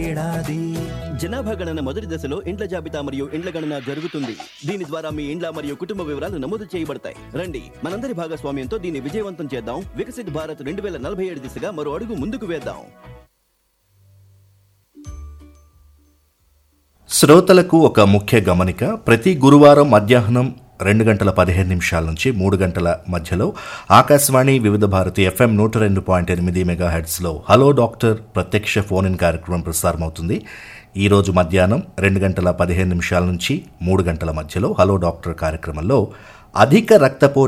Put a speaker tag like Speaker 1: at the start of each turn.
Speaker 1: ఏడాది
Speaker 2: జనాభా గణన మొదటి దశలో ఇండ్ల జాబితా మరియు ఇండ్ల గణన జరుగుతుంది దీని ద్వారా మీ ఇండ్ల మరియు కుటుంబ వివరాలు నమోదు చేయబడతాయి రండి మనందరి భాగస్వామ్యంతో దీన్ని విజయవంతం చేద్దాం వికసిత్ భారత్ రెండు వేల నలభై ఏడు దిశగా మరో అడుగు ముందుకు వేద్దాం
Speaker 3: శ్రోతలకు ఒక ముఖ్య గమనిక ప్రతి గురువారం మధ్యాహ్నం రెండు గంటల పదిహేను నిమిషాల నుంచి మూడు గంటల మధ్యలో ఆకాశవాణి వివిధ భారతి ఎఫ్ఎం నూట రెండు పాయింట్ ఎనిమిది మెగాహెడ్స్లో హలో డాక్టర్ ప్రత్యక్ష ఫోన్ ఇన్ కార్యక్రమం ప్రసారమవుతుంది ఈరోజు మధ్యాహ్నం రెండు గంటల పదిహేను నిమిషాల నుంచి మూడు గంటల మధ్యలో హలో డాక్టర్ కార్యక్రమంలో అధిక రక్తపోటు